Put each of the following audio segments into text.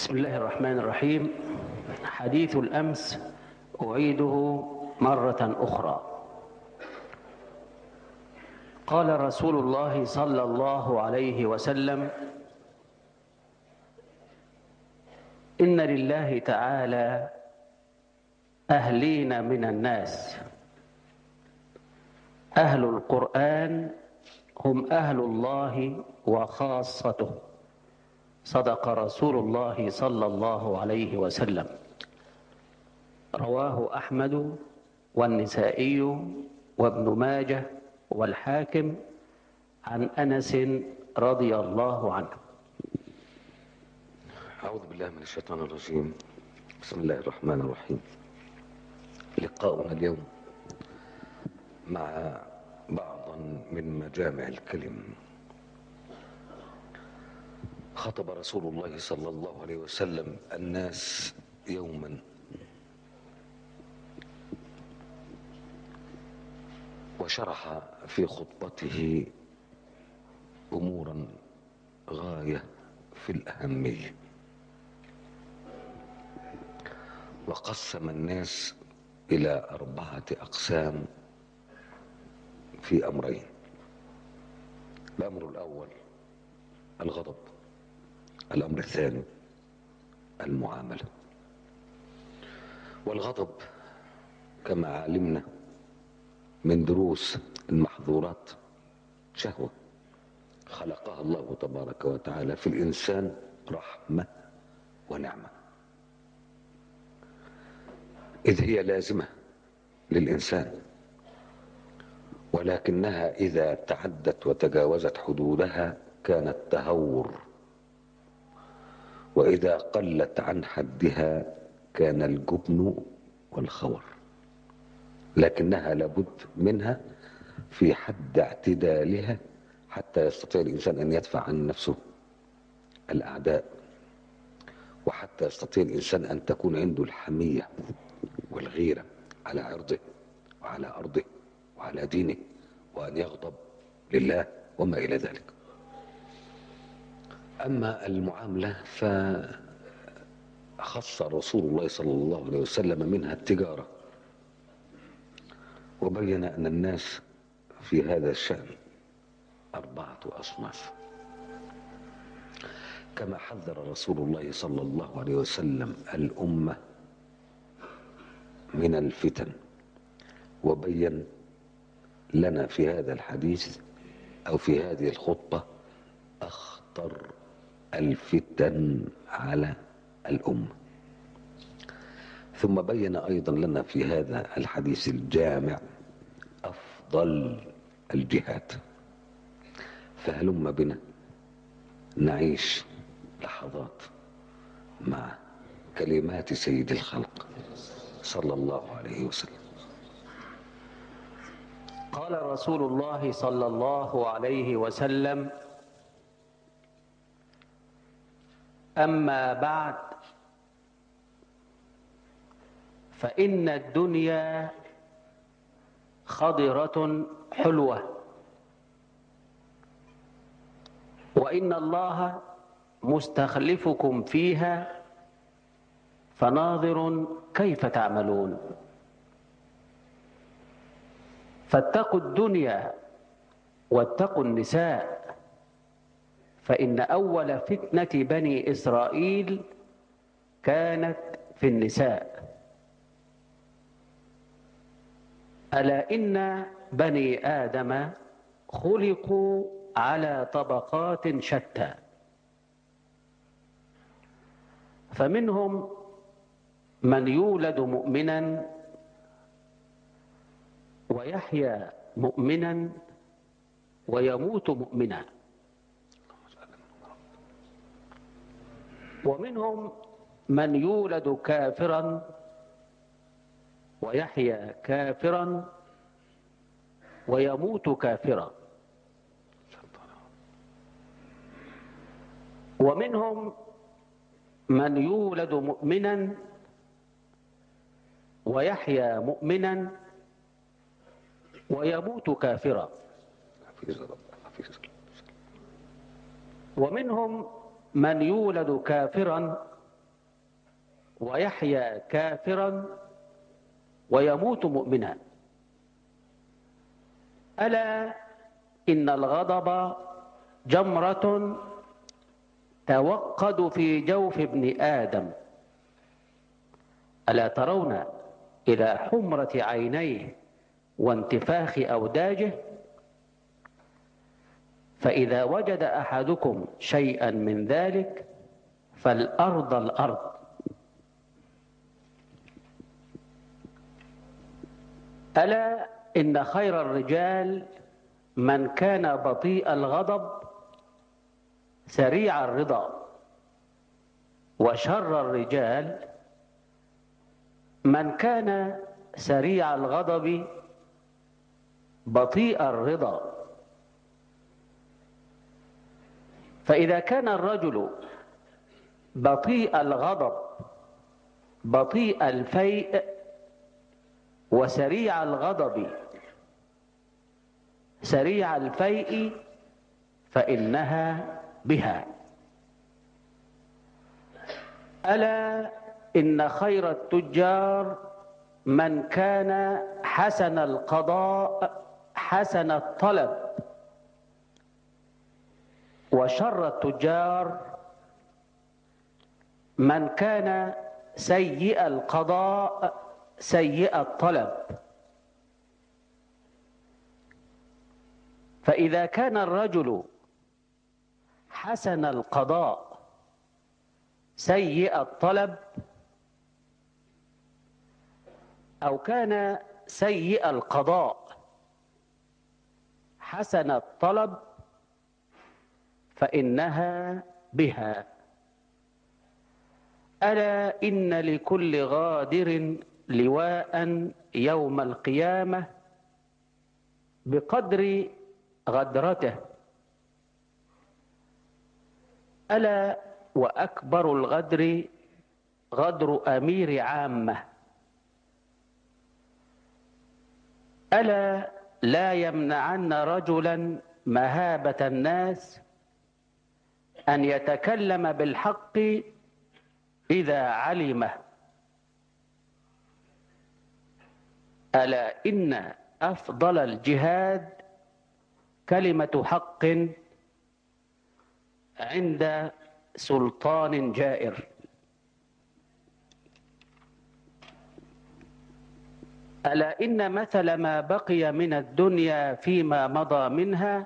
بسم الله الرحمن الرحيم حديث الأمس أعيده مرة أخرى قال رسول الله صلى الله عليه وسلم إن لله تعالى أهلين من الناس أهل القرآن هم أهل الله وخاصته صدق رسول الله صلى الله عليه وسلم رواه أحمد والنسائي وابن ماجه والحاكم عن أنس رضي الله عنه أعوذ بالله من الشيطان الرجيم بسم الله الرحمن الرحيم لقاؤنا اليوم مع بعضا من مجامع الكلم خطب رسول الله صلى الله عليه وسلم الناس يوما وشرح في خطبته امورا غايه في الاهميه وقسم الناس الى اربعه اقسام في امرين الامر الاول الغضب الامر الثاني المعامله والغضب كما علمنا من دروس المحظورات شهوه خلقها الله تبارك وتعالى في الانسان رحمه ونعمه اذ هي لازمه للانسان ولكنها اذا تعدت وتجاوزت حدودها كانت تهور واذا قلت عن حدها كان الجبن والخور لكنها لابد منها في حد اعتدالها حتى يستطيع الانسان ان يدفع عن نفسه الاعداء وحتى يستطيع الانسان ان تكون عنده الحميه والغيره على عرضه وعلى ارضه وعلى دينه وان يغضب لله وما الى ذلك اما المعامله فخص رسول الله صلى الله عليه وسلم منها التجاره وبين ان الناس في هذا الشان اربعه اصناف كما حذر رسول الله صلى الله عليه وسلم الامه من الفتن وبين لنا في هذا الحديث او في هذه الخطبه اخطر الفتن على الامه ثم بين ايضا لنا في هذا الحديث الجامع افضل الجهاد فهلم بنا نعيش لحظات مع كلمات سيد الخلق صلى الله عليه وسلم قال رسول الله صلى الله عليه وسلم أما بعد فإن الدنيا خضرة حلوة وإن الله مستخلفكم فيها فناظر كيف تعملون فاتقوا الدنيا واتقوا النساء فإن أول فتنة بني إسرائيل كانت في النساء ألا إن بني آدم خلقوا على طبقات شتى فمنهم من يولد مؤمنا ويحيا مؤمنا ويموت مؤمنا ومنهم من يولد كافرا ويحيا كافرا ويموت كافرا ومنهم من يولد مؤمنا ويحيا مؤمنا ويموت كافرا حفيظ رب حفيظ ومنهم من يولد كافرا ويحيا كافرا ويموت مؤمنا ألا إن الغضب جمرة توقد في جوف ابن آدم ألا ترون إلى حمرة عينيه وانتفاخ أوداجه فإذا وجد أحدكم شيئا من ذلك فالأرض الأرض ألا إن خير الرجال من كان بطيء الغضب سريع الرضا وشر الرجال من كان سريع الغضب بطيء الرضا فإذا كان الرجل بطيء الغضب بطيء الفيء وسريع الغضب سريع الفيء فإنها بها ألا إن خير التجار من كان حسن القضاء حسن الطلب وشر التجار من كان سيء القضاء سيء الطلب فإذا كان الرجل حسن القضاء سيء الطلب أو كان سيء القضاء حسن الطلب فإنها بها ألا إن لكل غادر لواء يوم القيامة بقدر غدرته ألا وأكبر الغدر غدر أمير عامة ألا لا يمنعن رجلا مهابة الناس أن يتكلم بالحق إذا علمه ألا إن أفضل الجهاد كلمة حق عند سلطان جائر ألا إن مثل ما بقي من الدنيا فيما مضى منها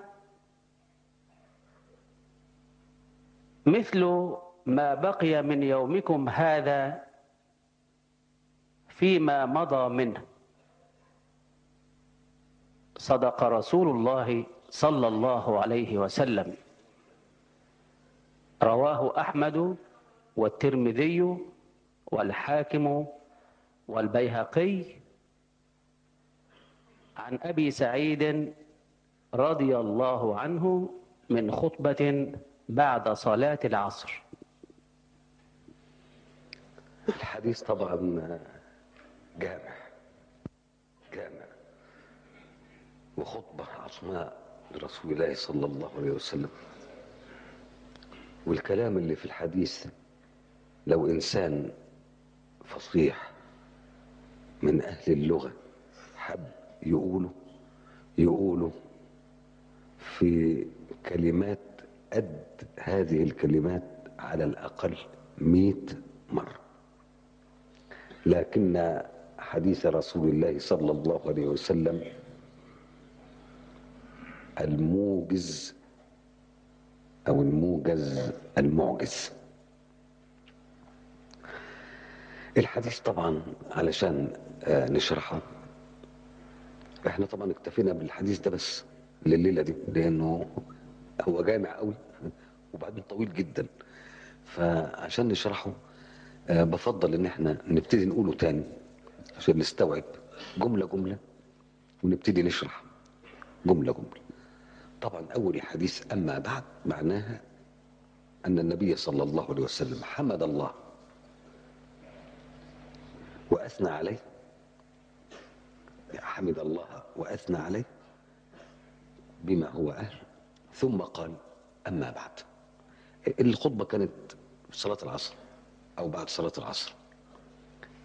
مثل ما بقي من يومكم هذا فيما مضى منه صدق رسول الله صلى الله عليه وسلم رواه أحمد والترمذي والحاكم والبيهقي عن أبي سعيد رضي الله عنه من خطبة بعد صلاة العصر الحديث طبعا جامع جامع وخطبة عظماء لرسول الله صلى الله عليه وسلم والكلام اللي في الحديث لو إنسان فصيح من أهل اللغة حب يقوله يقوله في كلمات قد هذه الكلمات على الأقل مئة مرة لكن حديث رسول الله صلى الله عليه وسلم الموجز أو الموجز المعجز الحديث طبعا علشان آه، نشرحه احنا طبعا اكتفينا بالحديث ده بس لليله دي لانه هو جامع قوي وبعدين طويل جدا فعشان نشرحه آه، بفضل ان احنا نبتدي نقوله تاني عشان نستوعب جمله جمله ونبتدي نشرح جمله جمله طبعا اول حديث اما بعد معناها ان النبي صلى الله عليه وسلم حمد الله واثنى عليه حمد الله واثنى عليه بما هو اهل ثم قال اما بعد الخطبه كانت في صلاه العصر او بعد صلاه العصر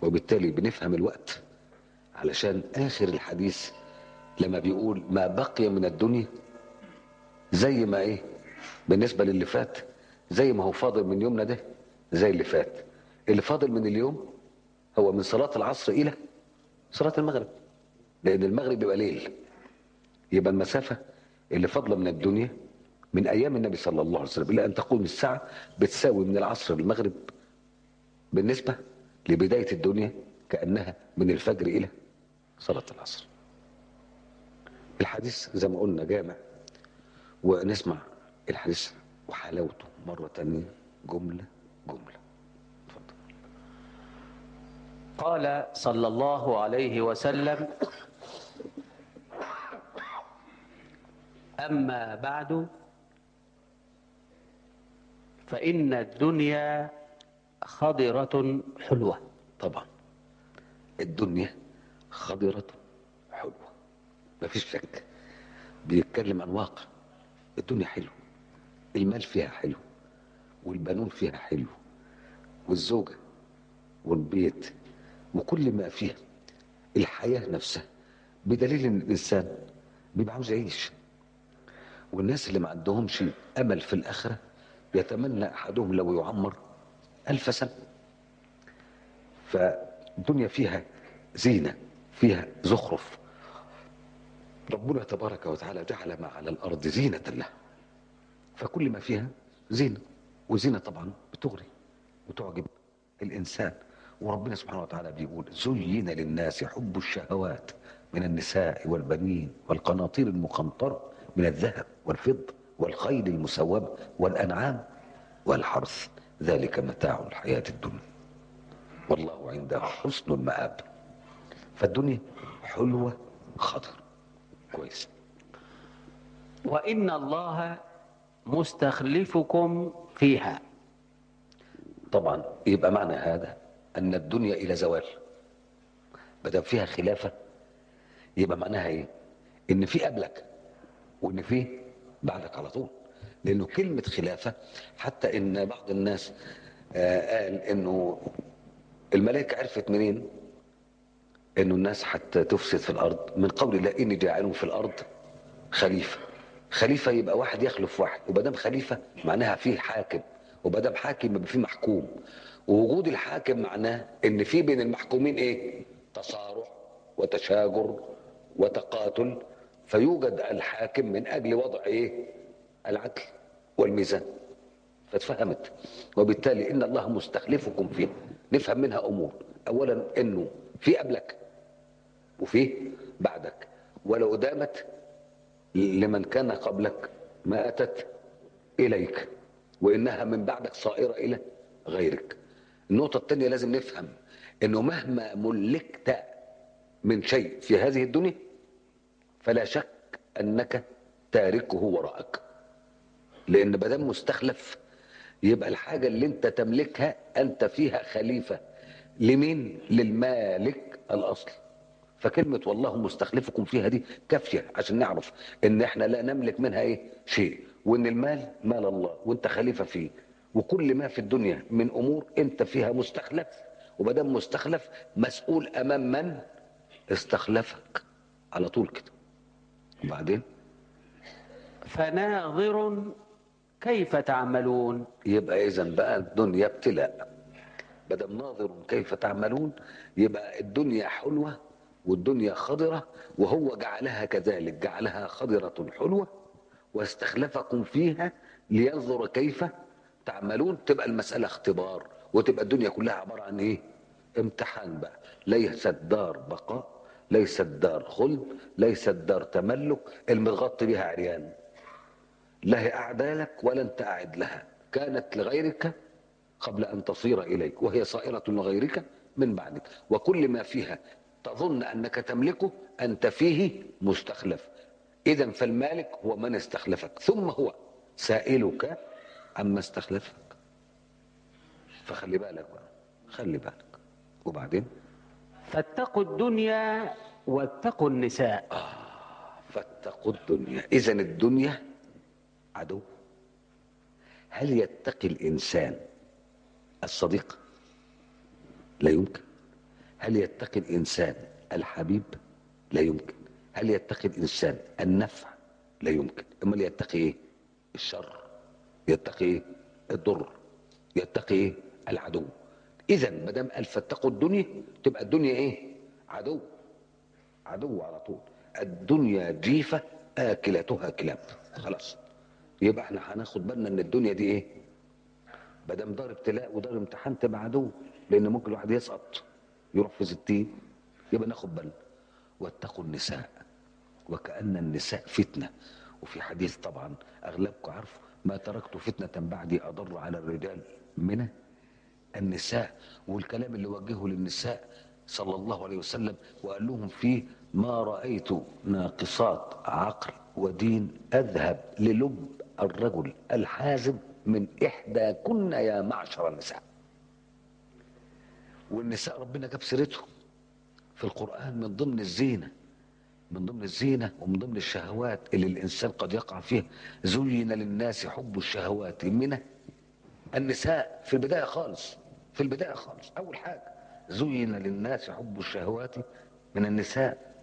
وبالتالي بنفهم الوقت علشان آخر الحديث لما بيقول ما بقي من الدنيا زي ما ايه بالنسبة للي فات زي ما هو فاضل من يومنا ده زي اللي فات اللي فاضل من اليوم هو من صلاة العصر إلى صلاة المغرب لأن المغرب بيبقى ليل يبقى المسافة اللي فاضلة من الدنيا من أيام النبي صلى الله عليه وسلم إلى أن تقوم الساعة بتساوي من العصر للمغرب بالنسبة لبداية الدنيا كأنها من الفجر إلى صلاة العصر الحديث زي ما قلنا جامع ونسمع الحديث وحلاوته مرة تانية جملة جملة اتفضل قال صلى الله عليه وسلم أما بعد فإن الدنيا خضرة حلوة طبعا الدنيا خضرة حلوة مفيش شك بيتكلم عن واقع الدنيا حلوة المال فيها حلو والبنون فيها حلو والزوجة والبيت وكل ما فيها الحياة نفسها بدليل ان الانسان بيبقى عاوز يعيش والناس اللي ما عندهمش امل في الاخره يتمنى احدهم لو يعمر الف سنه فالدنيا فيها زينه فيها زخرف ربنا تبارك وتعالى جعل ما على الارض زينه لها فكل ما فيها زينه وزينه طبعا بتغري وتعجب الانسان وربنا سبحانه وتعالى بيقول زين للناس حب الشهوات من النساء والبنين والقناطير المقنطره من الذهب والفضه والخيل المسومه والانعام والحرث ذلك متاع الحياه الدنيا والله عنده حسن المآب فالدنيا حلوه خضر كويس وإن الله مستخلفكم فيها طبعا يبقى معنى هذا ان الدنيا الى زوال ما دام فيها خلافه يبقى معناها ايه ان في قبلك وان في بعدك على طول لانه كلمه خلافه حتى ان بعض الناس آه قال انه الملائكه عرفت منين انه الناس حتى تفسد في الارض من قول الله اني جاعل في الارض خليفه خليفه يبقى واحد يخلف واحد ومادام خليفه معناها فيه حاكم ومادام حاكم يبقى فيه محكوم ووجود الحاكم معناه ان في بين المحكومين ايه تصارع وتشاجر وتقاتل فيوجد الحاكم من اجل وضع ايه العدل والميزان فاتفهمت وبالتالي ان الله مستخلفكم فيه نفهم منها امور اولا انه في قبلك وفي بعدك ولو دامت لمن كان قبلك ما اتت اليك وانها من بعدك صائره الى غيرك النقطه الثانيه لازم نفهم انه مهما ملكت من شيء في هذه الدنيا فلا شك انك تاركه وراءك لان ما دام مستخلف يبقى الحاجه اللي انت تملكها انت فيها خليفه لمين للمالك الاصل فكلمة والله مستخلفكم فيها دي كافية عشان نعرف ان احنا لا نملك منها ايه شيء وان المال مال الله وانت خليفة فيه وكل ما في الدنيا من امور انت فيها مستخلف ومادام مستخلف مسؤول امام من استخلفك على طول كده وبعدين فناظر كيف تعملون يبقى اذا بقى الدنيا ابتلاء بدل ناظر كيف تعملون يبقى الدنيا حلوة والدنيا خضرة وهو جعلها كذلك جعلها خضرة حلوة واستخلفكم فيها لينظر كيف تعملون تبقى المسألة اختبار وتبقى الدنيا كلها عبارة عن ايه امتحان بقى ليست دار بقاء ليست دار خلد ليست دار تملك المتغطي بها عريان لا هي قاعدة لك ولا انت قاعد لها كانت لغيرك قبل أن تصير إليك وهي صائرة لغيرك من بعدك وكل ما فيها تظن أنك تملكه أنت فيه مستخلف إذا فالمالك هو من استخلفك ثم هو سائلك عما استخلفك فخلي بالك بقى خلي بالك وبعدين فاتقوا الدنيا واتقوا النساء فاتقوا الدنيا إذا الدنيا عدو هل يتقي الإنسان الصديق لا يمكن هل يتقي الإنسان الحبيب لا يمكن هل يتقي الإنسان النفع لا يمكن أما يتقي إيه الشر يتقي إيه الضر يتقي إيه العدو إذا ما دام قال فاتقوا الدنيا تبقى الدنيا إيه عدو عدو على طول الدنيا جيفة آكلتها كلاب خلاص يبقى احنا هناخد بالنا ان الدنيا دي ايه ما دام دار ابتلاء ودار امتحان تبقى عدو لان ممكن الواحد يسقط يروح في ستين يبقى ناخد بالنا واتقوا النساء وكأن النساء فتنة وفي حديث طبعا أغلبكم عارفه ما تركت فتنة بعدي أضر على الرجال من النساء والكلام اللي وجهه للنساء صلى الله عليه وسلم وقال لهم فيه ما رأيت ناقصات عقل ودين أذهب للب الرجل الحازم من إحدى كن يا معشر النساء والنساء ربنا جاب سيرتهم في القرآن من ضمن الزينة من ضمن الزينة ومن ضمن الشهوات اللي الإنسان قد يقع فيها زين للناس حب الشهوات من النساء في البداية خالص في البداية خالص أول حاجة زين للناس حب الشهوات من النساء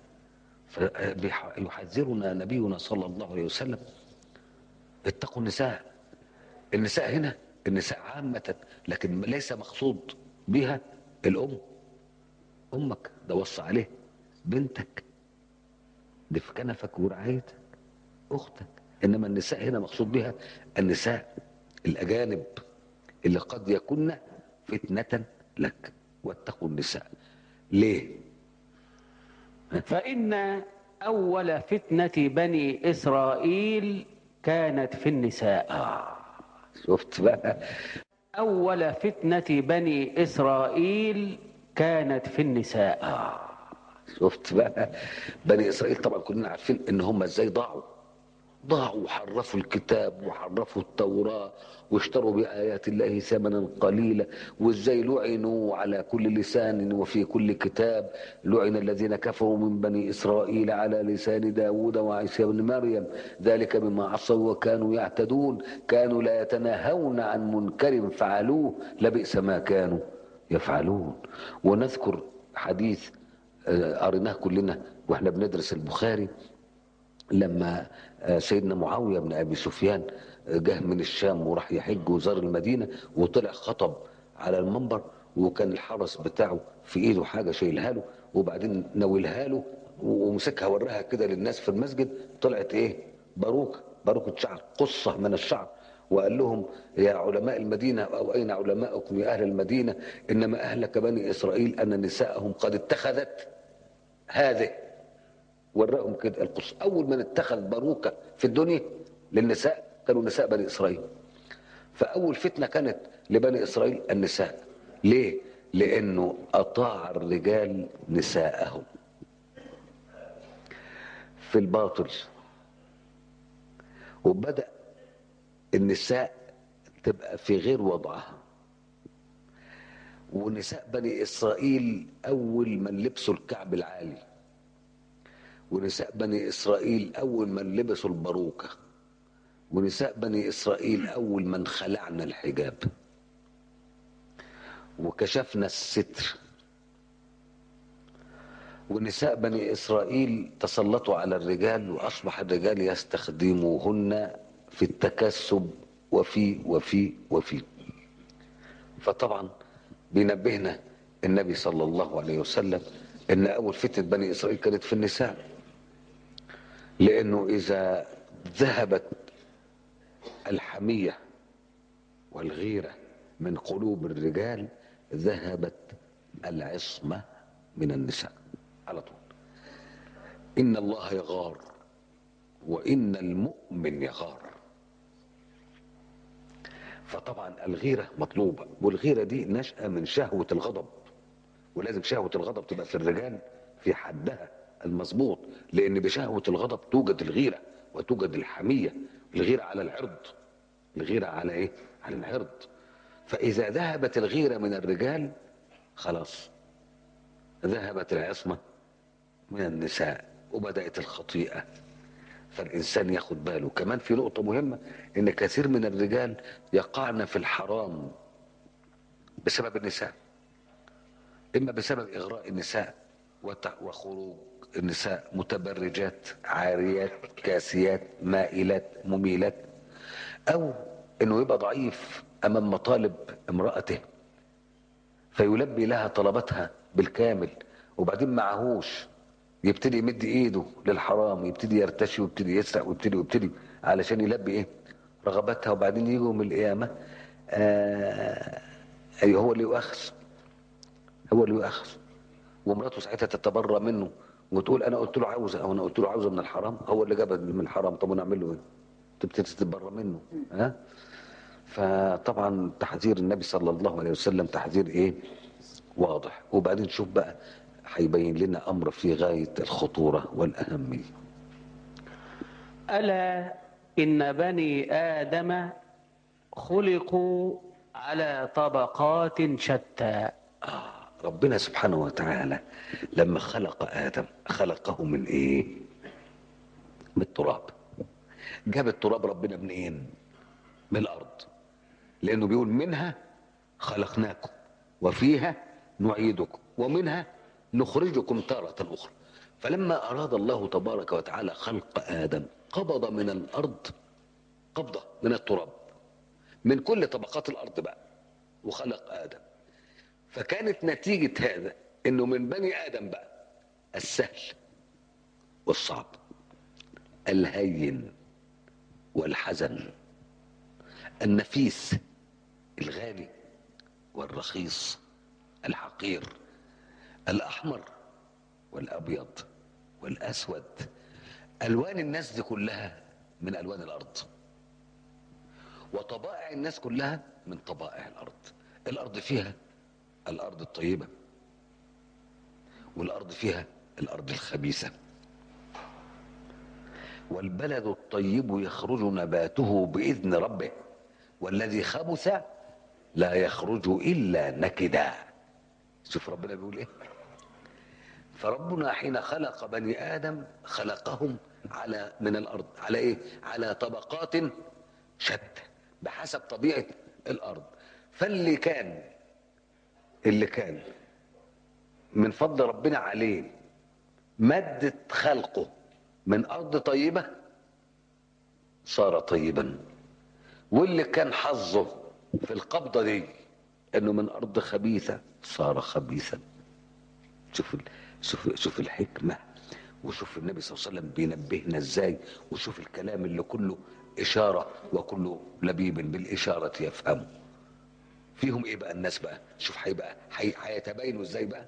فيحذرنا نبينا صلى الله عليه وسلم اتقوا النساء النساء هنا النساء عامة لكن ليس مقصود بها الأم أمك ده وصى عليه بنتك دي في كنفك ورعايتك أختك إنما النساء هنا مقصود بها النساء الأجانب اللي قد يكن فتنة لك واتقوا النساء ليه فإن أول فتنة بني إسرائيل كانت في النساء آه شفت بقى أول فتنة بني إسرائيل كانت في النساء آه شفت بقى بني إسرائيل طبعا كلنا عارفين إن هم إزاي ضاعوا ضاعوا وحرفوا الكتاب وحرفوا التوراة واشتروا بآيات الله ثمنا قليلا وازاي لعنوا على كل لسان وفي كل كتاب لعن الذين كفروا من بني إسرائيل على لسان داود وعيسى بن مريم ذلك بما عصوا وكانوا يعتدون كانوا لا يتناهون عن منكر فعلوه لبئس ما كانوا يفعلون ونذكر حديث قريناه كلنا واحنا بندرس البخاري لما سيدنا معاوية بن أبي سفيان جه من الشام وراح يحج وزار المدينة وطلع خطب على المنبر وكان الحرس بتاعه في ايده حاجة شايلها له وبعدين ناولها له ومسكها وراها كده للناس في المسجد طلعت ايه باروكة باروكة شعر قصة من الشعر وقال لهم يا علماء المدينة أو أين علماءكم يا أهل المدينة إنما أهلك بني إسرائيل أن نساءهم قد اتخذت هذه وراهم كده القصة أول من اتخذ باروكة في الدنيا للنساء كانوا نساء بني إسرائيل فأول فتنة كانت لبني إسرائيل النساء ليه؟ لأنه أطاع الرجال نساءهم في الباطل وبدأ النساء تبقى في غير وضعها ونساء بني إسرائيل أول من لبسوا الكعب العالي ونساء بني إسرائيل أول من لبسوا الباروكة ونساء بني إسرائيل أول من خلعنا الحجاب وكشفنا الستر ونساء بني إسرائيل تسلطوا على الرجال وأصبح الرجال يستخدموهن في التكسب وفي وفي وفي فطبعا بينبهنا النبي صلى الله عليه وسلم ان اول فتنه بني اسرائيل كانت في النساء لانه اذا ذهبت الحميه والغيره من قلوب الرجال ذهبت العصمه من النساء على طول ان الله يغار وان المؤمن يغار فطبعا الغيره مطلوبه والغيره دي نشأة من شهوه الغضب ولازم شهوه الغضب تبقى في الرجال في حدها المظبوط لان بشهوه الغضب توجد الغيره وتوجد الحميه الغيره على العرض الغيره على ايه على العرض فاذا ذهبت الغيره من الرجال خلاص ذهبت العصمه من النساء وبدات الخطيئه فالإنسان ياخد باله كمان في نقطة مهمة إن كثير من الرجال يقعن في الحرام بسبب النساء إما بسبب إغراء النساء وت- وخروج النساء متبرجات عاريات كاسيات مائلات مميلات أو إنه يبقى ضعيف أمام مطالب امرأته فيلبي لها طلباتها بالكامل وبعدين معهوش يبتدي يمد ايده للحرام يبتدي يرتشي ويبتدي يسرق ويبتدي ويبتدي علشان يلبي ايه رغباتها وبعدين يجي يوم القيامه آه اي هو اللي يؤخذ هو اللي يؤخذ ومراته ساعتها تتبرى منه وتقول انا قلت له عاوزه او انا قلت له عاوزه من الحرام هو اللي جابها من الحرام طب ونعمل له ايه؟ تبتدي تتبرى منه ها فطبعا تحذير النبي صلى الله عليه وسلم تحذير ايه واضح وبعدين شوف بقى هيبين لنا امر في غايه الخطوره والاهميه ألا إن بني آدم خلقوا على طبقات شتى ربنا سبحانه وتعالى لما خلق ادم خلقه من ايه من التراب جاب التراب ربنا منين من الارض لانه بيقول منها خلقناكم وفيها نعيدكم ومنها نخرجكم تارة اخرى فلما اراد الله تبارك وتعالى خلق ادم قبض من الارض قبضة من التراب من كل طبقات الارض بقى وخلق ادم فكانت نتيجة هذا انه من بني ادم بقى السهل والصعب الهين والحزن النفيس الغالي والرخيص الحقير الاحمر والابيض والاسود الوان الناس دي كلها من الوان الارض وطبائع الناس كلها من طبائع الارض الارض فيها الارض الطيبه والارض فيها الارض الخبيثه والبلد الطيب يخرج نباته باذن ربه والذي خبث لا يخرج الا نكدا شوف ربنا بيقول ايه فربنا حين خلق بني ادم خلقهم على من الارض على ايه على طبقات شتى بحسب طبيعه الارض فاللي كان اللي كان من فضل ربنا عليه مادة خلقه من أرض طيبة صار طيبا واللي كان حظه في القبضة دي انه من أرض خبيثة صار خبيثا شوف ال- شوف شوف الحكمة وشوف النبي صلى الله عليه وسلم بينبهنا ازاي وشوف الكلام اللي كله إشارة وكله لبيب بالإشارة يفهمه فيهم ايه بقى الناس بقى شوف هيبقى هي- هيتباينوا ازاي بقى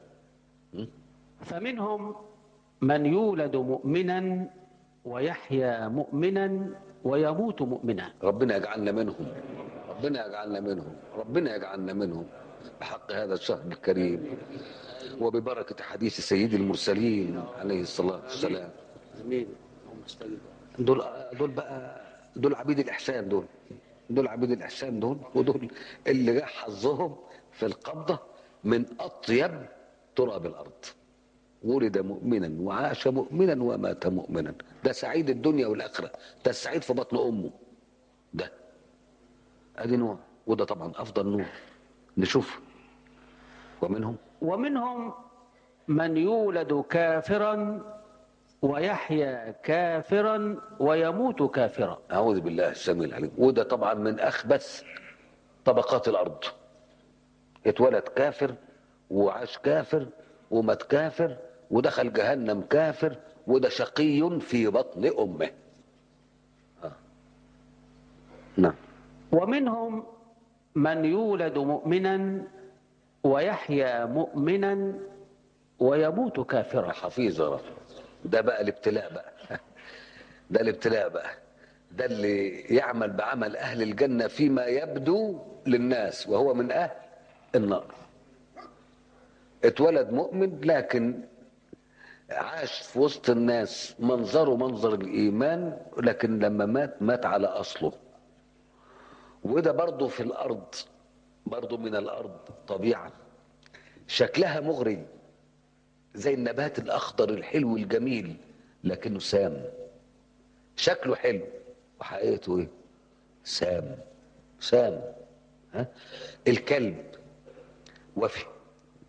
فمنهم من يولد مؤمنا ويحيا مؤمنا ويموت مؤمنا ربنا يجعلنا منهم ربنا يجعلنا منهم ربنا يجعلنا منهم بحق هذا الشهر الكريم وببركة حديث سيد المرسلين عليه الصلاة والسلام امين دول دول بقى دول عبيد الإحسان دول دول عبيد الإحسان دول ودول اللي جه حظهم في القبضة من أطيب تراب الأرض ولد مؤمنا وعاش مؤمنا ومات مؤمنا ده سعيد الدنيا والآخرة ده السعيد في بطن أمه ده ادي نوع وده طبعا افضل نوع نشوف ومنهم ومنهم من يولد كافرا ويحيا كافرا ويموت كافرا اعوذ بالله السميع العليم وده طبعا من اخبث طبقات الارض اتولد كافر وعاش كافر ومات كافر ودخل جهنم كافر وده شقي في بطن امه آه. نعم ومنهم من يولد مؤمنا ويحيا مؤمنا ويموت كافرا حفيظ يا رب ده بقى الابتلاء بقى ده الابتلاء بقى ده اللي يعمل بعمل اهل الجنه فيما يبدو للناس وهو من اهل النار اتولد مؤمن لكن عاش في وسط الناس منظره منظر الايمان لكن لما مات مات على اصله وده برضه في الارض برضه من الارض طبيعه شكلها مغري زي النبات الاخضر الحلو الجميل لكنه سام شكله حلو وحقيقته ايه سام سام ها الكلب وفي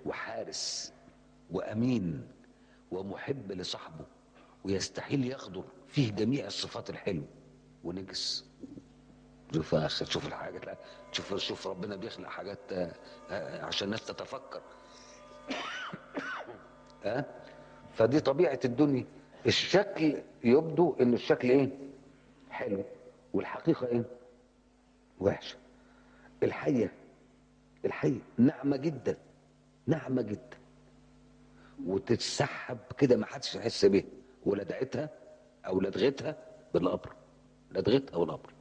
وحارس وامين ومحب لصاحبه ويستحيل يغدر فيه جميع الصفات الحلوه ونجس شوف يا اخي شوف الحاجه لا شوف شوف ربنا بيخلق حاجات آه، آه، عشان الناس تتفكر ها فدي طبيعه الدنيا الشكل يبدو ان الشكل ايه حلو والحقيقه ايه وحشه الحيه الحيه ناعمه جدا ناعمه جدا وتتسحب كده ما حدش يحس بيها ولا دعتها او لدغتها بالقبر لدغتها والقبر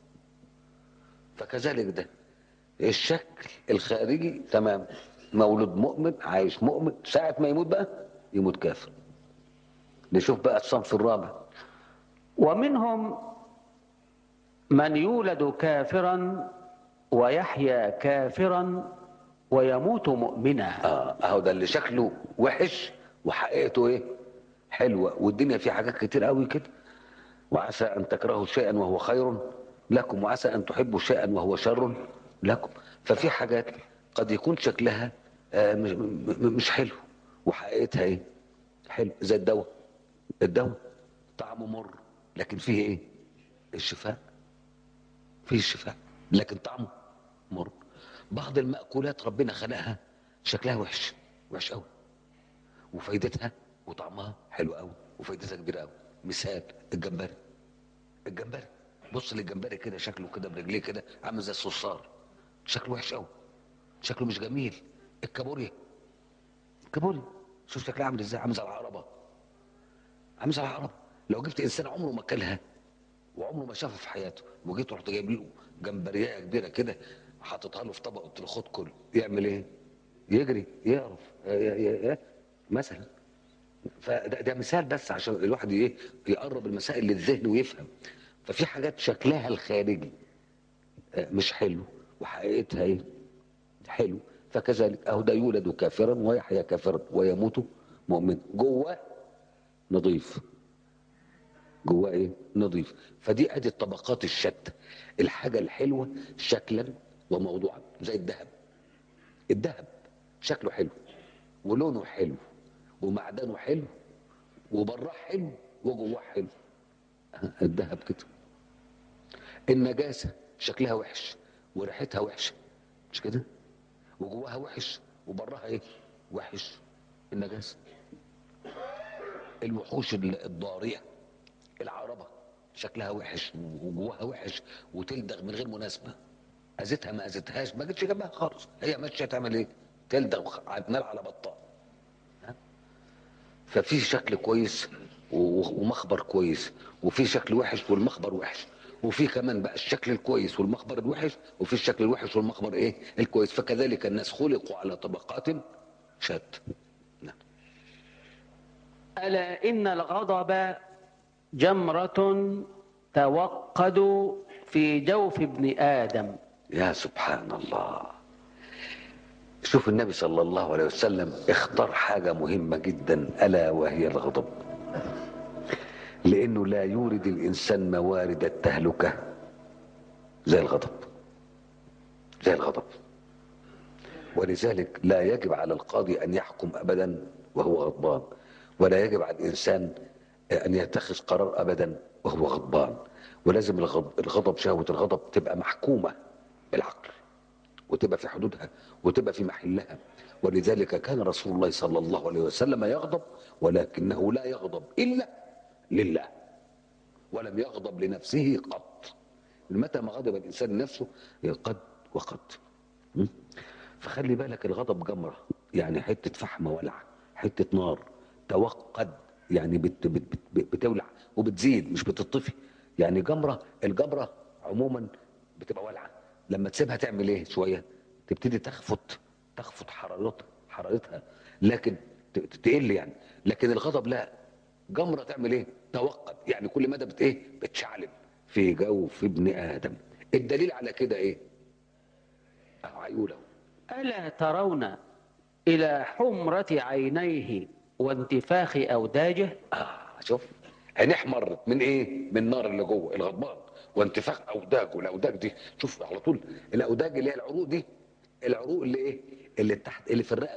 فكذلك ده الشكل الخارجي تمام مولود مؤمن عايش مؤمن ساعة ما يموت بقى يموت كافر نشوف بقى الصنف الرابع ومنهم من يولد كافرا ويحيا كافرا ويموت مؤمنا اه اهو ده اللي شكله وحش وحقيقته ايه حلوه والدنيا فيها حاجات كتير قوي كده وعسى ان تكرهوا شيئا وهو خير لكم وعسى ان تحبوا شيئا وهو شر لكم ففي حاجات قد يكون شكلها آه، مش- م- مش حلو وحقيقتها ايه حلو زي الدواء الدواء طعمه مر لكن فيه ايه الشفاء فيه الشفاء لكن طعمه مر بعض المأكولات ربنا خلقها شكلها وحش وحش قوي وفايدتها وطعمها حلو قوي وفايدتها كبيره قوي مثال الجمبري الجمبري بص للجمبري كده شكله كده برجليه كده عامل زي الصرصار شكله وحش قوي شكله مش جميل الكابوريا الكابوريا شوف شكلها عامل ازاي عامل زي العقربه عامل زي العقربه لو جبت انسان عمره ما اكلها وعمره ما شافها في حياته وجيت رحت جايب له جمبريه كبيره كده حاططها له في طبق قلت له خد كل يعمل ايه؟ يجري يعرف ي- ي- ي- مثلا فده ده مثال بس عشان الواحد ايه يقرب المسائل للذهن ويفهم ففي حاجات شكلها الخارجي آه، مش حلو وحقيقتها ايه حلو فكذلك اهو ده يولد كافرا ويحيا كافرا ويموت مؤمن جواه نظيف جواه ايه نظيف فدي ادي الطبقات الشتى الحاجه الحلوه شكلا وموضوعا زي الذهب الذهب شكله حلو ولونه حلو ومعدنه حلو وبراه حلو وجواه حلو الذهب كده النجاسه شكلها وحش وريحتها وحشه مش كده وجواها وحش وبراها ايه وحش النجاسه الوحوش الضاريه العربه شكلها وحش وجواها وحش وتلدغ من غير مناسبه اذتها ما اذتهاش ما جتش جنبها خالص هي ماشيه تعمل ايه تلدغ عمال على بطال ها؟ ففي شكل كويس و- ومخبر كويس وفي شكل وحش والمخبر وحش وفي كمان بقى الشكل الكويس والمخبر الوحش وفي الشكل الوحش والمخبر ايه الكويس فكذلك الناس خلقوا على طبقات شتى نعم ألا إن الغضب جمرة توقد في جوف ابن آدم يا سبحان الله شوف النبي صلى الله عليه وسلم اختار حاجة مهمة جدا ألا وهي الغضب لأنه لا يورد الإنسان موارد التهلكة زي الغضب زي الغضب ولذلك لا يجب على القاضي أن يحكم أبدا وهو غضبان ولا يجب على الإنسان أن يتخذ قرار أبدا وهو غضبان ولازم الغضب, الغضب شهوة الغضب تبقى محكومة بالعقل وتبقى في حدودها وتبقى في محلها ولذلك كان رسول الله صلى الله عليه وسلم يغضب ولكنه لا يغضب إلا لله ولم يغضب لنفسه قط متى ما غضب الإنسان لنفسه قد وقد م? فخلي بالك الغضب جمرة يعني حتة فحمة ولع حتة نار توقد يعني بت بت بت بتولع وبتزيد مش بتطفي يعني جمرة الجمرة عموما بتبقى ولعة لما تسيبها تعمل ايه شوية تبتدي تخفت تخفت حرارتها حرارتها لكن ت- ت- تقل يعني لكن الغضب لا جمرة تعمل ايه توقد يعني كل مدى بت ايه بتشعلب في جوف ابن ادم الدليل على كده ايه أهو عيوله ألا ترون إلى حمرة عينيه وانتفاخ أوداجه آه شوف عينيه احمرت من ايه؟ من النار اللي جوه الغضبان وانتفاخ اوداجه الاوداج دي شوف على طول الاوداج اللي هي العروق دي العروق اللي ايه؟ اللي تحت اللي في الرقبه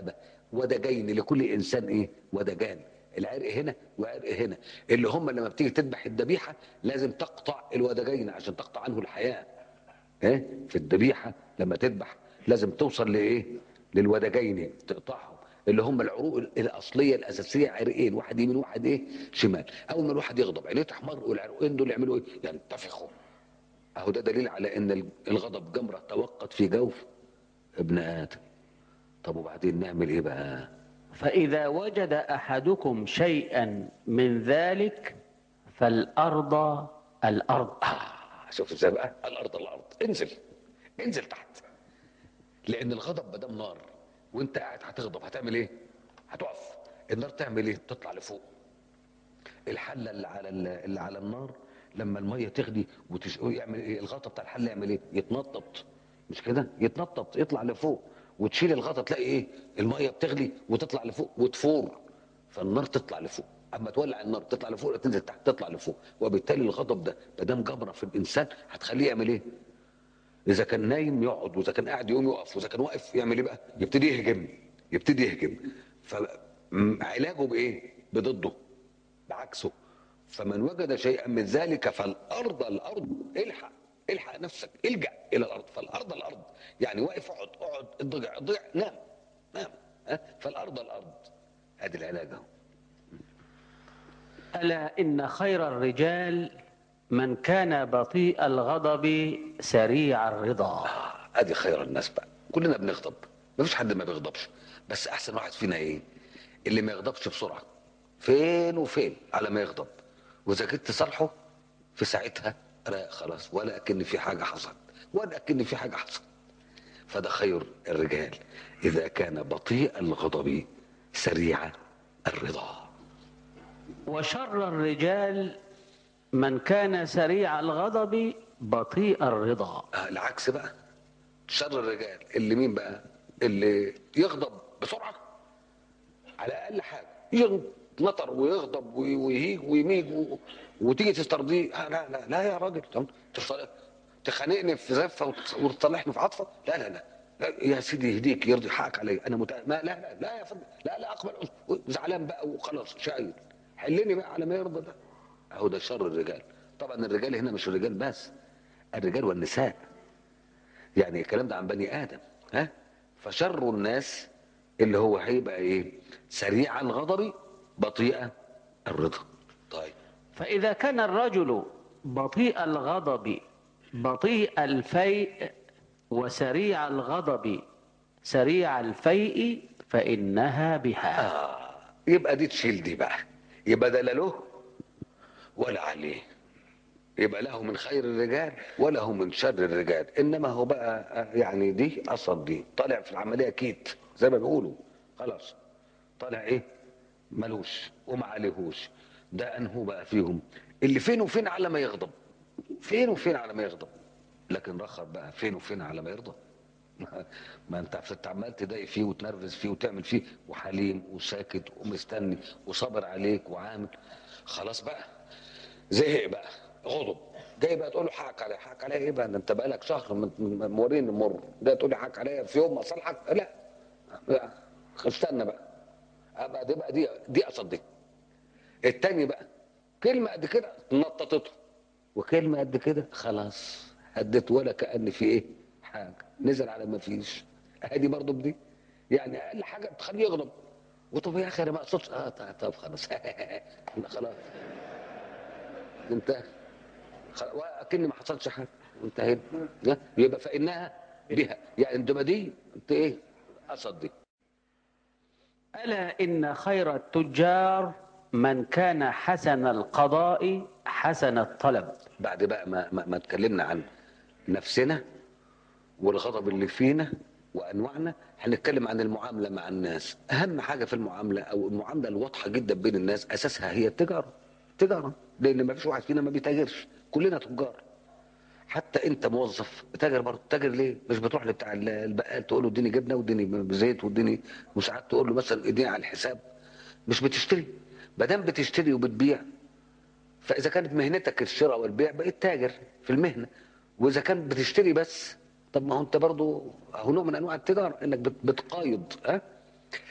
ودجين لكل انسان ايه ودجان العرق هنا وعرق هنا اللي هم لما بتيجي تذبح الذبيحه لازم تقطع الودجين عشان تقطع عنه الحياه ايه في الذبيحه لما تذبح لازم توصل لايه للودجين تقطعهم اللي هم العروق الاصليه الاساسيه عرقين واحد يمين واحد ايه شمال اول ما الواحد يغضب عينيه تحمر والعرقين دول يعملوا ايه ينتفخوا اهو ده دليل على ان الغضب جمره توقت في جوف ابن ادم طب وبعدين نعمل ايه بقى فإذا وجد أحدكم شيئا من ذلك فالأرض الأرض آه شوف ازاي بقى الارض الارض انزل انزل تحت لان الغضب ما دام نار وانت قاعد هتغضب هتعمل ايه هتقف النار تعمل ايه تطلع لفوق الحله اللي على اللي على النار لما الميه تغلي وتش... يعمل ايه الغطا بتاع الحله يعمل ايه يتنطط مش كده يتنطط يطلع لفوق وتشيل الغطا تلاقي ايه الميه بتغلي وتطلع لفوق وتفور فالنار تطلع لفوق اما تولع النار تطلع لفوق ولا تنزل تحت تطلع لفوق وبالتالي الغضب ده ما دام جبره في الانسان هتخليه يعمل ايه اذا كان نايم يقعد واذا كان قاعد يقوم يقف واذا كان واقف يعمل ايه بقى يبتدي يهجم يبتدي يهجم فعلاجه بايه بضده بعكسه فمن وجد شيئا من ذلك فالارض الارض الحق الحق نفسك الجا الى الارض فالارض الارض يعني واقف اقعد اقعد اضجع اضجع نام نام ها فالارض الارض ادي العلاج اهو ألا إن خير الرجال من كان بطيء الغضب سريع الرضا ادي خير الناس بقى كلنا بنغضب مفيش حد ما بيغضبش بس احسن واحد فينا ايه اللي ما يغضبش بسرعه فين وفين على ما يغضب واذا كنت تصالحه في ساعتها لا خلاص ولا اكن في حاجه حصلت ولا اكن في حاجه حصلت فده خير الرجال اذا كان بطيء الغضب سريع الرضا وشر الرجال من كان سريع الغضب بطيء الرضا آه العكس بقى شر الرجال اللي مين بقى اللي يغضب بسرعه على اقل حاجه ينطر ويغضب وي- ويهيج ويميج و... وتيجي تسترضيه آه لا لا لا يا راجل طب تصل- تخانقني في زفه وت- وتصالحني في عطفه لا لا لا لا، يا سيدي يهديك يرضي حقك علي انا مت... ما لا لا لا يا فندم لا لا اقبل زعلان بقى وخلاص شايل حلني بقى على ما يرضى ده اهو ده شر الرجال طبعا الرجال هنا مش الرجال بس الرجال والنساء يعني الكلام ده عن بني ادم ها فشر الناس اللي هو هيبقى ايه سريع الغضب بطيء الرضا طيب فإذا كان الرجل بطيء الغضب بطيء الفيء وسريع الغضب سريع الفيء فإنها بها آه يبقى دي تشيل دي بقى يبقى ده لا له ولا عليه يبقى له من خير الرجال وله من شر الرجال انما هو بقى آه، يعني دي قصد دي طالع في العمليه كيت زي ما بيقولوا خلاص طالع ايه ملوش وما عليهوش ده انهو بقى فيهم اللي فين وفين على ما يغضب فين وفين على ما يغضب لكن رخر بقى فين وفين على ما يرضى ما- ما انت انت عمال تضايق فيه وتنرفز فيه وتعمل فيه وحليم وساكت ومستني وصابر عليك وعامل خلاص بقى زهق بقى غضب جاي بقى تقول له حقك عليا حقك عليا ايه بقى ده انت بقالك شهر من- من- موريني المر ده تقول لي حقك عليا في يوم اصالحك لا لا استنى بقى ابقى دي بقى دي دي قصد دي التاني بقى كلمه قد كده نططته وكلمه قد كده خلاص هدت ولا كان في ايه حاجه نزل على ما فيش ادي برضه بدي يعني اقل حاجه تخليه يغضب وطب يا اخي انا ما اقصدش اه طب- طب خلاص خلاص انتهى خلاص اكن ما حصلش حاجه انتهينا ها؟ يبقى فانها بها يعني انت دي انت ايه قصد دي ألا إن خير التجار من كان حسن القضاء حسن الطلب بعد بقى ما, ما, ما اتكلمنا عن نفسنا والغضب اللي فينا وانواعنا هنتكلم عن المعامله مع الناس اهم حاجه في المعامله او المعامله الواضحه جدا بين الناس اساسها هي التجاره تجاره لان ما فيش واحد فينا ما بيتاجرش كلنا تجار حتى انت موظف بتاجر برضه تاجر ليه مش بتروح لبتاع البقال تقول له اديني جبنه واديني زيت واديني وساعات تقول له مثلا اديني على الحساب مش بتشتري ما دام بتشتري وبتبيع فاذا كانت مهنتك الشراء والبيع بقيت تاجر في المهنه واذا كان بتشتري بس طب ما هو انت برضو هو نوع من انواع التجاره انك بت- بتقايض ها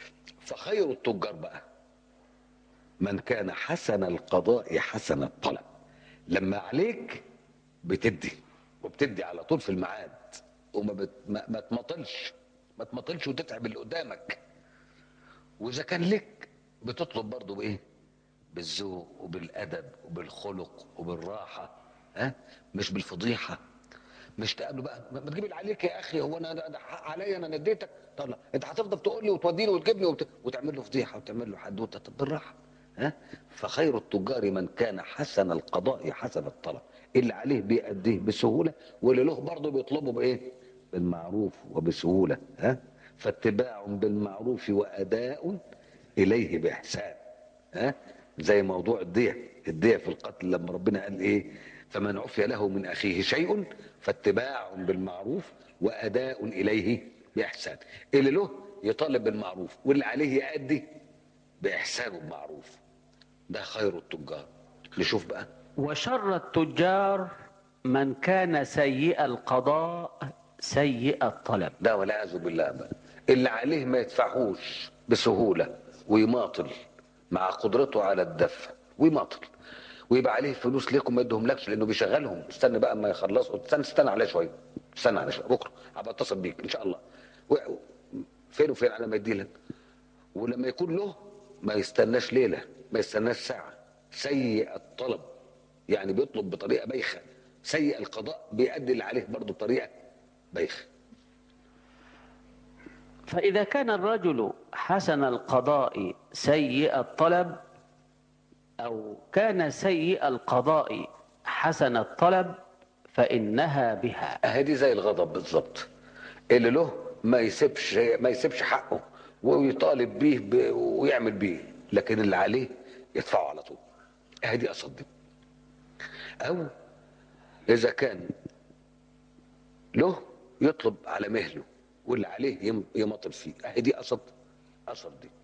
فخير التجار بقى من كان حسن القضاء حسن الطلب لما عليك بتدي وبتدي على طول في الميعاد وما بت... ما... ما تمطلش ما تمطلش وتتعب اللي قدامك واذا كان لك بتطلب برضه بايه بالذوق وبالادب وبالخلق وبالراحه ها مش بالفضيحه مش تقابله بقى ما ما تجيب اللي عليك يا اخي هو انا ده ده حق عليا انا نديتك طب لا انت هتفضل تقول لي وتوديني وتجيبني وت... وتعمل له فضيحه وتعمل له حدوته طب بالراحه ها فخير التجار من كان حسن القضاء حسن الطلب اللي عليه بيأديه بسهوله واللي له برضه بيطلبه بايه بالمعروف وبسهوله ها فاتباع بالمعروف واداء اليه باحسان ها زي موضوع الدية الدية في القتل لما ربنا قال ايه فمن عفي له من اخيه شيء فاتباع بالمعروف واداء اليه باحسان اللي له يطالب بالمعروف واللي عليه يأدي باحسانه بمعروف ده خير التجار نشوف بقى وشر التجار من كان سيء القضاء سيء الطلب ده والعياذ بالله بقى اللي عليه ما يدفعهوش بسهوله ويماطل مع قدرته على الدفع ويماطل ويبقى عليه فلوس ليكم ما يدهم لكش لانه بيشغلهم استنى بقى اما يخلصوا استنى استنى عليه شويه استنى عليه شويه بكره هبقى اتصل بيك ان شاء الله و- فين وفين على ما يديلك ولما يكون له ما يستناش ليله ما يستناش ساعه سيء الطلب يعني بيطلب بطريقه بايخه سيء القضاء بيأدي اللي عليه برضه بطريقه بايخه فإذا كان الرجل حسن القضاء سيء الطلب أو كان سيء القضاء حسن الطلب فإنها بها اهي دي زي الغضب بالظبط اللي له ما يسيبش ما يسيبش حقه ويطالب بيه ب... ويعمل بيه لكن اللي عليه يدفعه على طول اهي دي قصد دي او اذا كان له يطلب على مهله واللي عليه يم- يماطل فيه اهي دي قصد قصد دي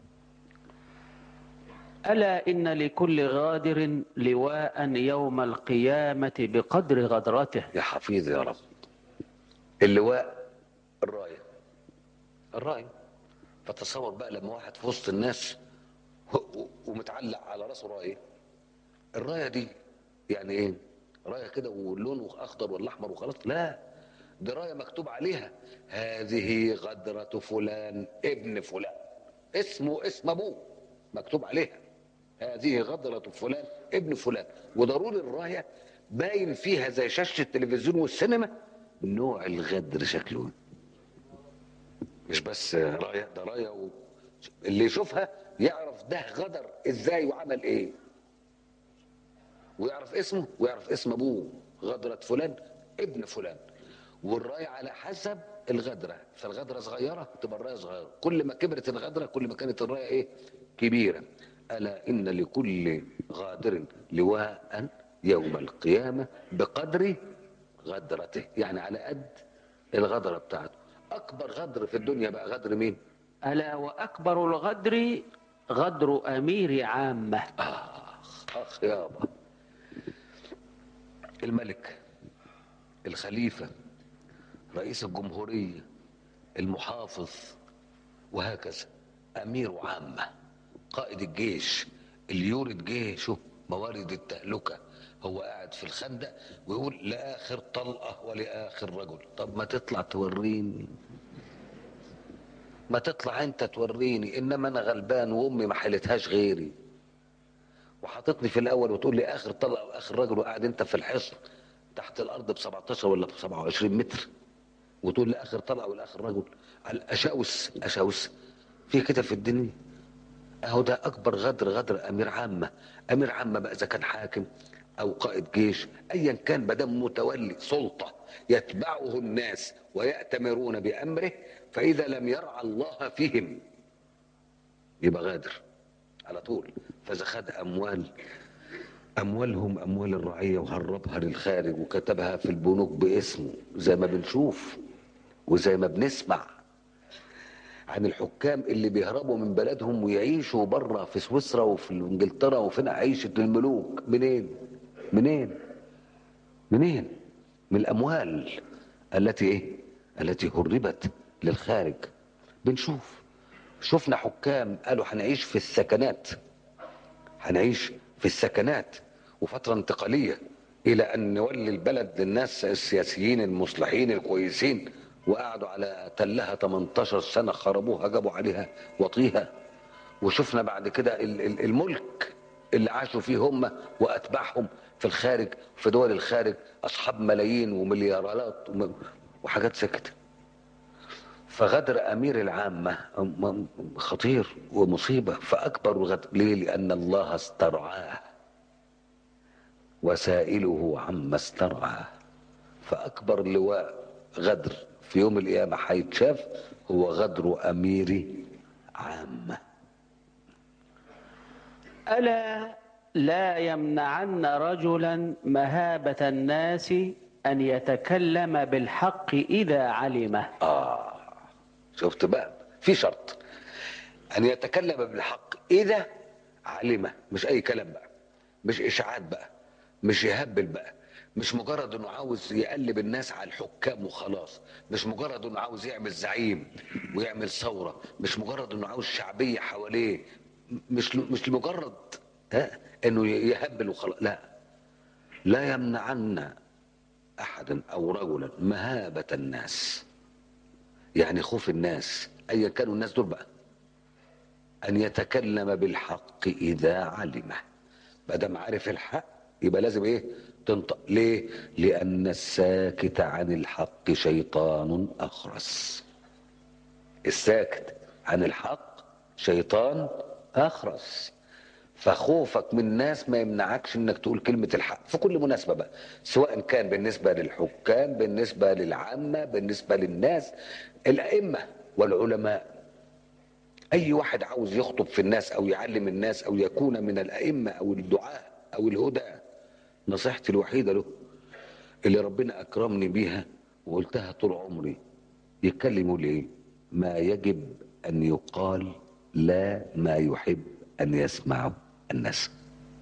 ألا إن لكل غادر لواء يوم القيامة بقدر غدرته يا حفيظ يا رب اللواء الرايه الرايه فتصور بقى لما واحد في وسط الناس و- و- ومتعلق على راسه رايه الرايه دي يعني ايه رايه كده واللون اخضر ولا احمر وخلاص لا دي رايه مكتوب عليها هذه غدرة فلان ابن فلان اسمه اسم ابوه مكتوب عليها هذه غدرة فلان ابن فلان وضروري الرايه باين فيها زي شاشه التلفزيون والسينما نوع الغدر شكله إيه. مش بس رايه ده رايه و... اللي يشوفها يعرف ده غدر ازاي وعمل ايه ويعرف اسمه ويعرف اسم ابوه غدرة فلان ابن فلان والرايه على حسب الغدره فالغدره صغيره تبقى الرايه صغيره كل ما كبرت الغدره كل ما كانت الرايه ايه كبيره الا ان لكل غادر لواء يوم القيامه بقدر غدرته يعني على قد الغدره بتاعته اكبر غدر في الدنيا بقى غدر مين ألا وأكبر الغدر غدر أمير عامة اخ اخ يابا الملك الخليفه رئيس الجمهوريه المحافظ وهكذا امير عامه قائد الجيش اللي يورد جيشه موارد التهلكه هو قاعد في الخندق ويقول لاخر طلقه ولاخر رجل طب ما تطلع توريني ما تطلع انت توريني انما انا غلبان وامي ما حلتهاش غيري وحاططني في الاول وتقول لي اخر طلقه واخر رجل وقاعد انت في الحصن تحت الارض ب 17 ولا ب 27 متر وتقول لي اخر طلقه والاخر رجل الاشاوس اشاوس في كده في الدنيا اهو ده اكبر غدر غدر امير عامه امير عامه بقى اذا كان حاكم او قائد جيش ايا كان ما دام متولي سلطه يتبعه الناس ويأتمرون بامره فاذا لم يرعى الله فيهم يبقى غادر على طول فاذا خد اموال اموالهم اموال الرعيه وهربها للخارج وكتبها في البنوك باسمه زي ما بنشوف وزي ما بنسمع عن الحكام اللي بيهربوا من بلدهم ويعيشوا بره في سويسرا وفي انجلترا وفين عيشه الملوك منين منين منين من الاموال التي ايه التي هربت للخارج بنشوف شفنا حكام قالوا هنعيش في السكنات هنعيش في السكنات وفترة انتقالية إلى أن نولي البلد للناس السياسيين المصلحين الكويسين وقعدوا على تلها 18 سنة خربوها جابوا عليها وطيها وشفنا بعد كده ال- ال- الملك اللي عاشوا فيه هم وأتباعهم في الخارج في دول الخارج أصحاب ملايين ومليارات وم- وحاجات سكتة فغدر امير العامه م- خطير ومصيبه فاكبر الغدر ليه لان الله استرعاه وسائله عما استرعاه فاكبر لواء غدر في يوم القيامه هيتشاف هو غدر امير عامه ألا لا يمنعن رجلا مهابة الناس أن يتكلم بالحق إذا علمه شفت بقى في شرط ان يتكلم بالحق اذا علمه مش اي كلام بقى مش اشاعات بقى مش يهبل بقى مش مجرد انه عاوز يقلب الناس على الحكام وخلاص مش مجرد انه عاوز يعمل زعيم ويعمل ثوره مش مجرد انه عاوز شعبيه حواليه مش مش لمجرد ها انه يهبل وخلاص لا لا يمنعن احدا او رجلا مهابه الناس يعني خوف الناس ايا كانوا الناس دول بقى ان يتكلم بالحق اذا علمه ما دام عارف الحق يبقى لازم ايه تنطق ليه لان الساكت عن الحق شيطان اخرس الساكت عن الحق شيطان اخرس فخوفك من الناس ما يمنعكش انك تقول كلمة الحق في كل مناسبة بقى سواء كان بالنسبة للحكام بالنسبة للعامة بالنسبة للناس الأئمة والعلماء أي واحد عاوز يخطب في الناس أو يعلم الناس أو يكون من الأئمة أو الدعاء أو الهدى نصيحتي الوحيدة له اللي ربنا أكرمني بيها وقلتها طول عمري يتكلم يقول إيه ما يجب أن يقال لا ما يحب أن يسمعه الناس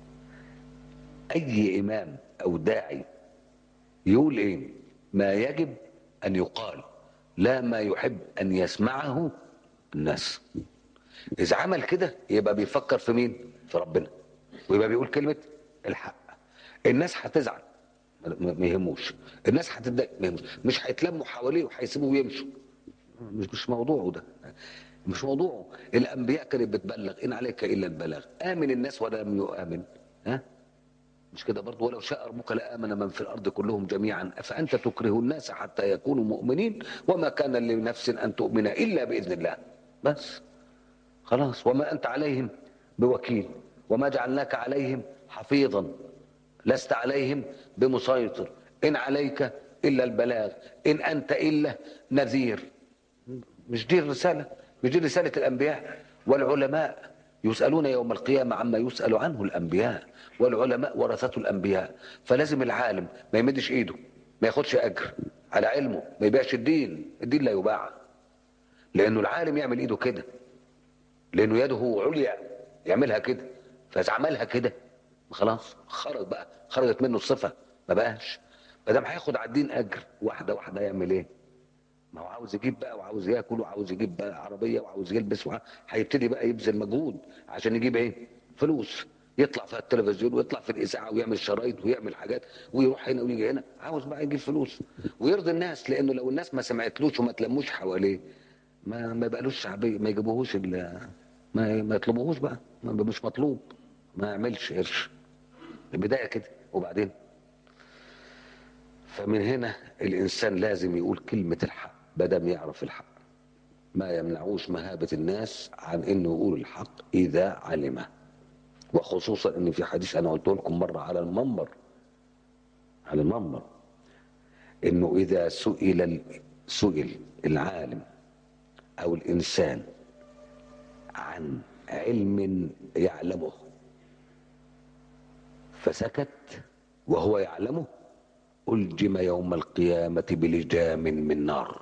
أي إمام أو داعي يقول إيه ما يجب أن يقال لا ما يحب أن يسمعه الناس إذا عمل كده يبقى بيفكر في مين في ربنا ويبقى بيقول كلمة الحق الناس هتزعل ما- ما ما يهموش الناس هتتضايق ما يهموش مش هيتلموا حواليه وهيسيبوه ويمشوا مش مش موضوعه ده مش موضوعه الانبياء كانت بتبلغ ان عليك الا البلاغ امن الناس ولا لم يؤمن ها مش كده برضه ولو شاء ربك لامن من في الارض كلهم جميعا افانت تكره الناس حتى يكونوا مؤمنين وما كان لنفس ان تؤمن الا باذن الله بس خلاص وما انت عليهم بوكيل وما جعلناك عليهم حفيظا لست عليهم بمسيطر ان عليك الا البلاغ ان انت الا نذير مش دي الرسالة مش دي رسالة الأنبياء والعلماء يسألون يوم القيامة عما يسأل عنه الأنبياء والعلماء ورثة الأنبياء فلازم العالم ما يمدش إيده ما ياخدش أجر على علمه ما يبيعش الدين الدين لا يباع لأنه العالم يعمل إيده كده لأنه يده عليا يعملها كده فإذا عملها كده خلاص خرج بقى خرجت منه الصفة ما بقاش ما دام هياخد على الدين أجر واحدة واحدة يعمل إيه؟ ما هو عاوز يجيب بقى وعاوز ياكل وعاوز يجيب بقى عربيه وعاوز يلبس وع- هيبتدي بقى يبذل مجهود عشان يجيب ايه؟ فلوس يطلع في التلفزيون ويطلع في الاذاعه ويعمل شرايط ويعمل حاجات ويروح هنا ويجي هنا عاوز بقى يجيب فلوس ويرضي الناس لانه لو الناس ما سمعتلوش وما تلموش حواليه ما ما يبقالوش شعبيه ما يجيبوهوش ال- ما ما يطلبوهوش بقى ما مش مطلوب ما يعملش قرش البدايه كده وبعدين فمن هنا الانسان لازم يقول كلمه الحق بدم يعرف الحق ما يمنعوش مهابه الناس عن انه يقول الحق اذا علمه وخصوصا ان في حديث انا قلت لكم مره على المنبر على المنبر انه اذا سئل ال- سئل العالم او الانسان عن علم يعلمه فسكت وهو يعلمه ألجم يوم القيامة بلجام من نار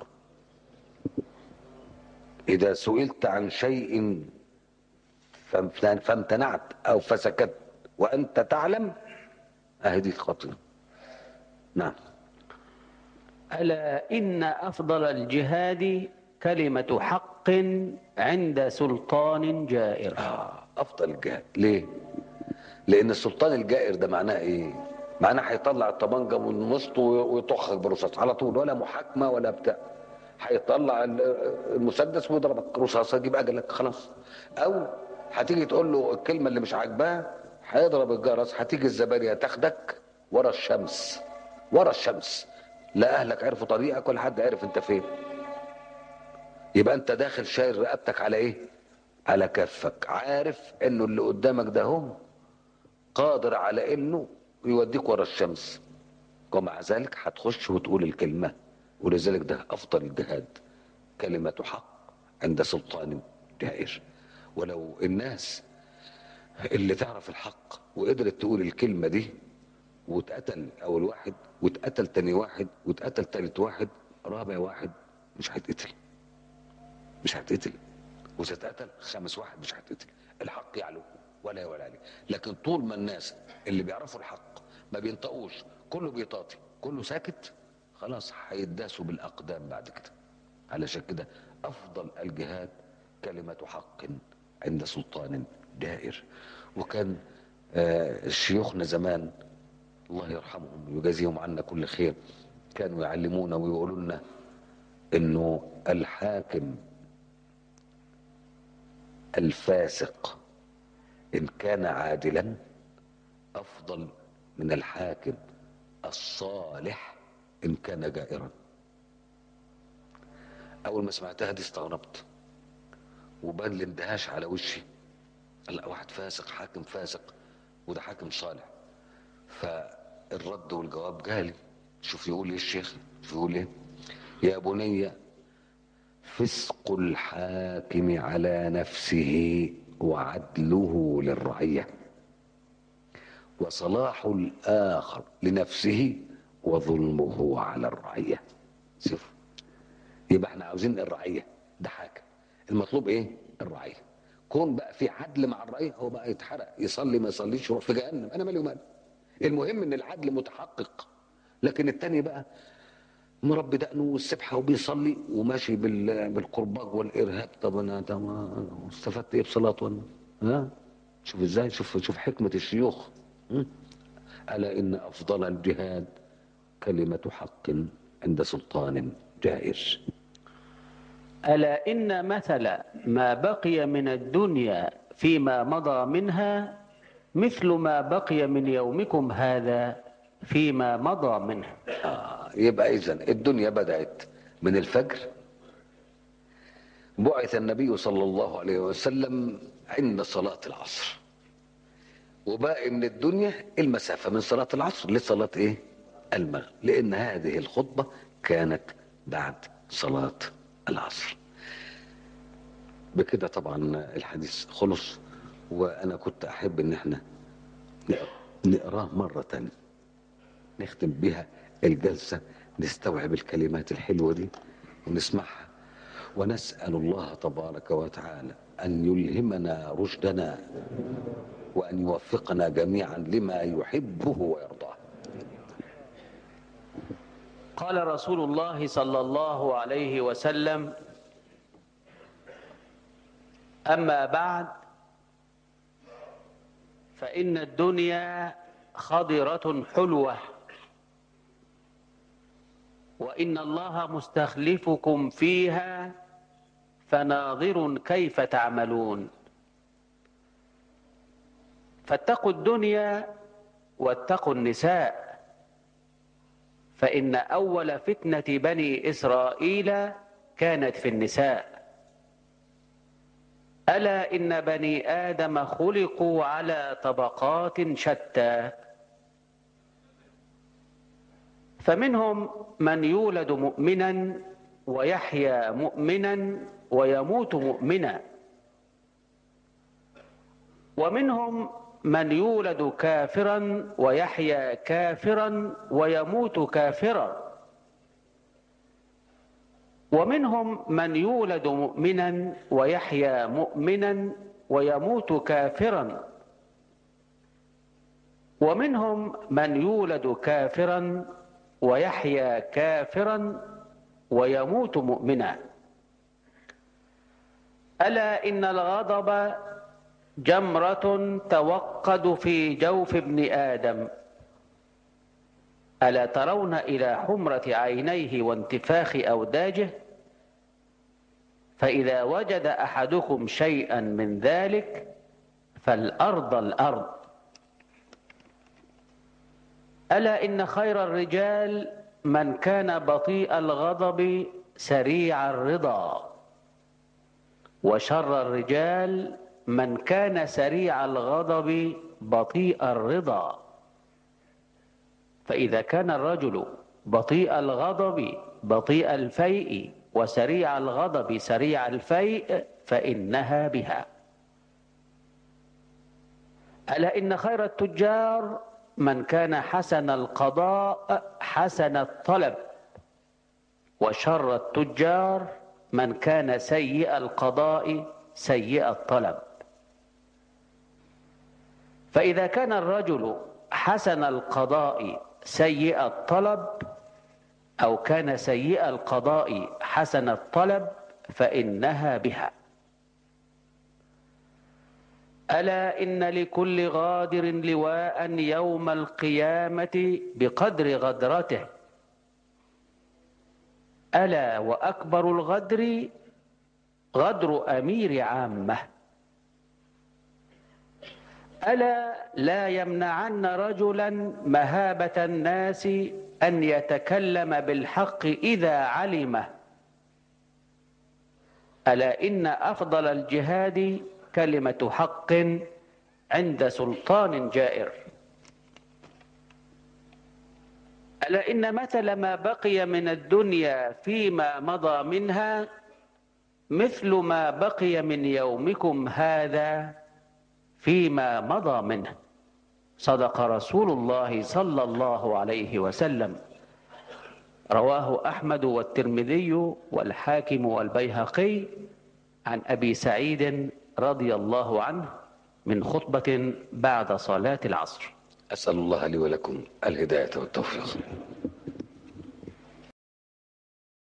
إذا سئلت عن شيء فامتن- فامتنعت أو فسكت وأنت تعلم أهدي الخطير نعم ألا إن أفضل الجهاد كلمة حق عند سلطان جائر آه افضل الجهاد ليه لان السلطان الجائر ده معناه ايه معناه هيطلع الطبنجه من وسطه ويطخك برصاص على طول ولا محاكمه ولا بتاع هيطلع ال- المسدس ويضربك رصاصه يجيب اجلك خلاص او هتيجي تقول له الكلمه اللي مش عاجباه هيضرب الجرس هتيجي الزبانيه تاخدك ورا الشمس ورا الشمس لا اهلك عرفوا طريقك ولا حد عرف انت فين يبقى انت داخل شايل رقبتك على ايه على كفك عارف انه اللي قدامك ده هم قادر على انه يوديك ورا الشمس ومع ذلك هتخش وتقول الكلمة ولذلك ده افضل الجهاد كلمة حق عند سلطان جائر ولو الناس اللي تعرف الحق وقدرت تقول الكلمة دي واتقتل اول واحد واتقتل تاني واحد واتقتل تالت واحد رابع واحد مش هيتقتل مش هيتقتل واذا اتقتل خامس واحد مش هيتقتل الحق يعلو ولا يولى عليه لكن طول ما الناس اللي بيعرفوا الحق ما بينطقوش كله بيطاطي كله ساكت خلاص هيداسوا بالاقدام بعد كده علشان كده افضل الجهاد كلمه حق عند سلطان دائر وكان آه، شيوخنا زمان الله يرحمهم ويجازيهم عنا كل خير كانوا يعلمونا ويقولوا لنا انه الحاكم الفاسق ان كان عادلا افضل من الحاكم الصالح ان كان جائرا اول ما سمعتها دي استغربت وبان الاندهاش على وشي لا واحد فاسق حاكم فاسق وده حاكم صالح فالرد والجواب جالي شوف يقول ايه الشيخ شوف يقول ايه يا بني فسق الحاكم على نفسه وعدله للرعيه وصلاح الاخر لنفسه وظلمه على الرعيه شوف يبقى احنا عاوزين الرعيه ده حاكم المطلوب ايه الرعيه كون بقى في عدل مع الرعيه هو بقى يتحرق يصلي ما يصليش يروح في جهنم انا مالي ومال المهم ان العدل متحقق لكن التاني بقى مربي دقنه والسبحه وبيصلي وماشي بال- بالقرباج والارهاب طب انا طب أنا استفدت ايه بصلاته وانا ها شوف ازاي شوف شوف حكمه الشيوخ م? الا ان افضل الجهاد كلمه حق عند سلطان جائر ألا إن مثل ما بقي من الدنيا فيما مضى منها مثل ما بقي من يومكم هذا فيما مضى منه آه يبقى اذا الدنيا بدات من الفجر بعث النبي صلى الله عليه وسلم عند صلاه العصر وباقي من الدنيا المسافه من صلاه العصر لصلاه ايه المغرب لان هذه الخطبه كانت بعد صلاه العصر بكده طبعا الحديث خلص وانا كنت احب ان احنا نقراه مره تانية نختم بها الجلسة نستوعب الكلمات الحلوة دي ونسمعها ونسأل الله تبارك وتعالى أن يلهمنا رشدنا وأن يوفقنا جميعا لما يحبه ويرضاه قال رسول الله صلى الله عليه وسلم أما بعد فإن الدنيا خضرة حلوة وإن الله مستخلفكم فيها فناظر كيف تعملون فاتقوا الدنيا واتقوا النساء فإن أول فتنة بني إسرائيل كانت في النساء ألا إن بني آدم خلقوا على طبقات شتى فمنهم من يولد مؤمنا ويحيا مؤمنا ويموت مؤمنا ومنهم من يولد كافرا ويحيا كافرا ويموت كافرا ومنهم من يولد مؤمنا ويحيا مؤمنا ويموت كافرا ومنهم من يولد كافرا ويحيا كافرا ويموت مؤمنا ألا إن الغضب جمرة توقد في جوف ابن آدم ألا ترون إلى حمرة عينيه وانتفاخ أوداجه فإذا وجد أحدكم شيئا من ذلك فالأرض الأرض ألا إن خير الرجال من كان بطيء الغضب سريع الرضا وشر الرجال من كان سريع الغضب بطيء الرضا فإذا كان الرجل بطيء الغضب بطيء الفيء وسريع الغضب سريع الفيء فإنها بها ألا إن خير التجار من كان حسن القضاء حسن الطلب وشر التجار من كان سيء القضاء سيء الطلب فإذا كان الرجل حسن القضاء سيء الطلب أو كان سيء القضاء حسن الطلب فإنها بها ألا إن لكل غادر لواء يوم القيامة بقدر غدرته ألا وأكبر الغدر غدر أمير عامة ألا لا يمنعن رجلا مهابة الناس أن يتكلم بالحق إذا علمه ألا إن أفضل الجهاد كلمة حق عند سلطان جائر ألا إن مثل ما بقي من الدنيا فيما مضى منها مثل ما بقي من يومكم هذا فيما مضى منه صدق رسول الله صلى الله عليه وسلم رواه أحمد والترمذي والحاكم والبيهقي عن أبي سعيد رضي الله عنه من خطبة بعد صلاة العصر أسأل الله لي ولكم الهداية والتوفيق